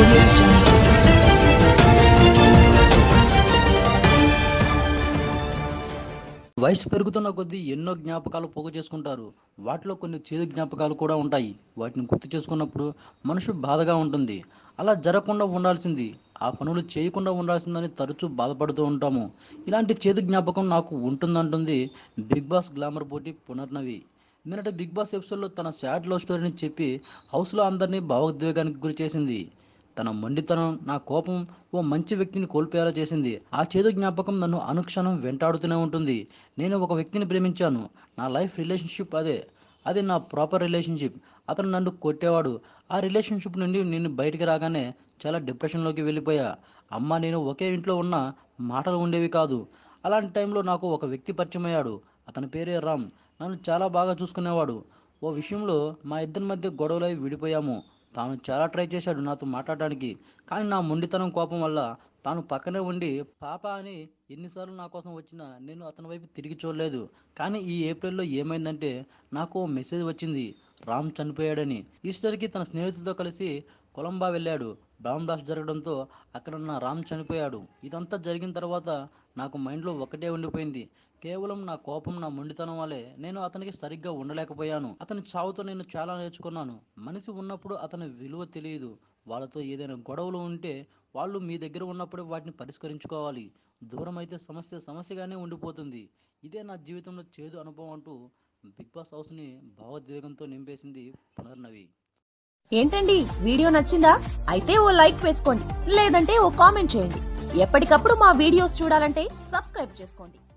audio jungle. వయసు పెరుగుతున్న కొద్దీ ఎన్నో జ్ఞాపకాలు పోగు చేసుకుంటారు వాటిలో కొన్ని చేదు జ్ఞాపకాలు కూడా ఉంటాయి వాటిని గుర్తు చేసుకున్నప్పుడు మనసు బాధగా ఉంటుంది అలా జరగకుండా ఉండాల్సింది ఆ పనులు చేయకుండా ఉండాల్సిందని తరచూ బాధపడుతూ ఉంటాము ఇలాంటి చేదు జ్ఞాపకం నాకు ఉంటుందంటుంది బిగ్ బాస్ గ్లామర్ పోటీ పునర్నవి నిన్నటి బిగ్ బాస్ ఎపిసోడ్లో తన సాడ్ లవ్ స్టోరీని చెప్పి హౌస్లో అందరినీ భావోద్వేగానికి గురి చేసింది తన మొండితనం నా కోపం ఓ మంచి వ్యక్తిని కోల్పోయేలా చేసింది ఆ చేదు జ్ఞాపకం నన్ను అనుక్షణం వెంటాడుతూనే ఉంటుంది నేను ఒక వ్యక్తిని ప్రేమించాను నా లైఫ్ రిలేషన్షిప్ అదే అది నా ప్రాపర్ రిలేషన్షిప్ అతను నన్ను కొట్టేవాడు ఆ రిలేషన్షిప్ నుండి నేను బయటికి రాగానే చాలా డిప్రెషన్లోకి వెళ్ళిపోయా అమ్మ నేను ఒకే ఇంట్లో ఉన్న మాటలు ఉండేవి కాదు అలాంటి టైంలో నాకు ఒక వ్యక్తి పరిచయం అయ్యాడు అతని పేరే రామ్ నన్ను చాలా బాగా చూసుకునేవాడు ఓ విషయంలో మా ఇద్దరి మధ్య గొడవలై విడిపోయాము తాను చాలా ట్రై చేశాడు నాతో మాట్లాడడానికి కానీ నా మొండితనం కోపం వల్ల తాను పక్కనే ఉండి పాప అని ఎన్నిసార్లు నా కోసం వచ్చినా నేను అతని వైపు తిరిగి చూడలేదు కానీ ఈ ఏప్రిల్లో ఏమైందంటే నాకు ఓ మెసేజ్ వచ్చింది రామ్ చనిపోయాడని ఈస్టర్కి తన స్నేహితులతో కలిసి కొలంబా వెళ్ళాడు బాంబ్ బ్లాస్ట్ జరగడంతో అక్కడ నా రామ్ చనిపోయాడు ఇదంతా జరిగిన తర్వాత నాకు మైండ్లో ఒకటే ఉండిపోయింది కేవలం నా కోపం నా మొండితనం వల్లే నేను అతనికి సరిగ్గా ఉండలేకపోయాను అతని చావుతో నేను చాలా నేర్చుకున్నాను మనిషి ఉన్నప్పుడు అతని విలువ తెలియదు వాళ్ళతో ఏదైనా గొడవలు ఉంటే వాళ్ళు మీ దగ్గర ఉన్నప్పుడే వాటిని పరిష్కరించుకోవాలి దూరం అయితే సమస్య సమస్యగానే ఉండిపోతుంది ఇదే నా జీవితంలో చేదు అనుభవం అంటూ బిగ్ బాస్ హౌస్ని భావోద్వేగంతో నింపేసింది పునర్నవి ఏంటండి వీడియో నచ్చిందా అయితే ఓ లైక్ వేసుకోండి లేదంటే ఓ కామెంట్ చేయండి ఎప్పటికప్పుడు మా వీడియోస్ చూడాలంటే సబ్స్క్రైబ్ చేసుకోండి